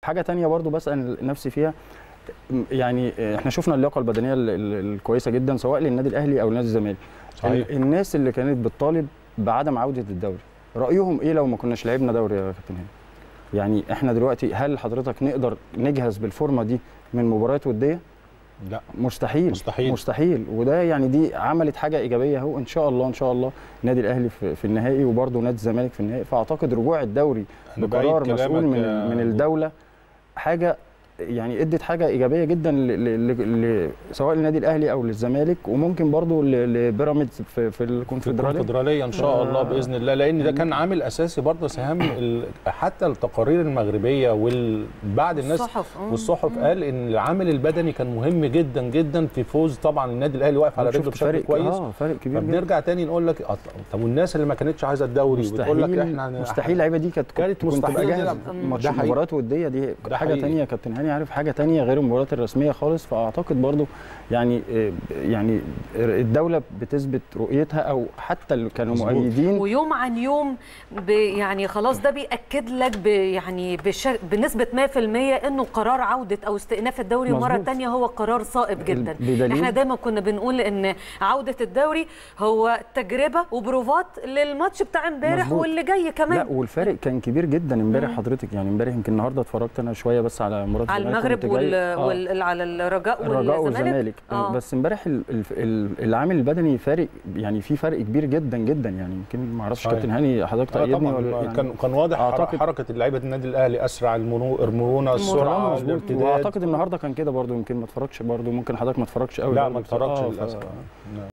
حاجه تانية برضو بسال نفسي فيها م- يعني احنا شفنا اللياقه البدنيه ال- ال- الكويسه جدا سواء للنادي الاهلي او نادي الزمالك صحيح. ال- الناس اللي كانت بتطالب بعدم عوده الدوري رايهم ايه لو ما كناش لعبنا دوري يا كابتن هاني يعني احنا دلوقتي هل حضرتك نقدر نجهز بالفورمه دي من مباريات وديه لا مستحيل مستحيل. مستحيل وده يعني دي عملت حاجه ايجابيه اهو ان شاء الله ان شاء الله النادي الاهلي في, في النهائي وبرضه نادي الزمالك في النهائي فاعتقد رجوع الدوري أنا بقرار بأيد مسؤول كلامك من يا من الدوله حاجه يعني ادت حاجه ايجابيه جدا ل ل ل سواء للنادي الاهلي او للزمالك وممكن برضه ل- لبيراميدز في, في في الكونفدراليه الكونفدراليه ان شاء الله باذن الله لان ده كان عامل اساسي برضه سهام ال- حتى التقارير المغربيه وبعد الناس الصحف آه. والصحف قال ان العامل البدني كان مهم جدا جدا في فوز طبعا النادي الاهلي واقف على رجله شفت بشكل فارق كويس اه فارق كبير جدا فبنرجع تاني نقول لك أط- طب والناس اللي ما كانتش عايزه الدوري وبتقول لك مستحيل احنا مستحيل اللعيبه دي كانت كانت كنت مستحيل تبقى جاهز تلعب. ماتش ده حقيقي. مباريات وديه دي ده حاجه حقيقي. تانية يا كابتن هاني عارف حاجه تانية غير المباريات الرسميه خالص فاعتقد برضو يعني آه، يعني الدوله بتثبت رؤيتها او حتى اللي كانوا مظبوط. مؤيدين ويوم عن يوم ب يعني خلاص ده بياكد لك ب يعني بش بنسبه 100% انه قرار عوده او استئناف الدوري مره مظبوط. ثانيه هو قرار صائب جدا بدليل- احنا دايما كنا بنقول ان عوده الدوري هو تجربه وبروفات للماتش بتاع امبارح مظبوط. واللي جاي لا كمان والفارق كان كبير جدا امبارح حضرتك يعني امبارح يمكن النهارده اتفرجت انا شويه بس على مباراه على الزمالك المغرب كنت وال... جاي- آه. وال... على الرجاء الرجاء والزمالك والزمالك آه. بس امبارح ال- ال- ال- العامل البدني فارق يعني في فرق كبير جدا جدا يعني يمكن ما اعرفش صحيح. كابتن هاني حضرتك آه تأيدني طبعا ولا يعني يعني كان كان واضح أعتقد- حركه لعيبه النادي الاهلي اسرع المرو- المرونه السرعه مظبوط الارتداد واعتقد النهارده كان كده برضو يمكن ما اتفرجش برضو ممكن حضرتك ما اتفرجش قوي لا برضو ما بصراحة. اتفرجش آه، ف- للاسف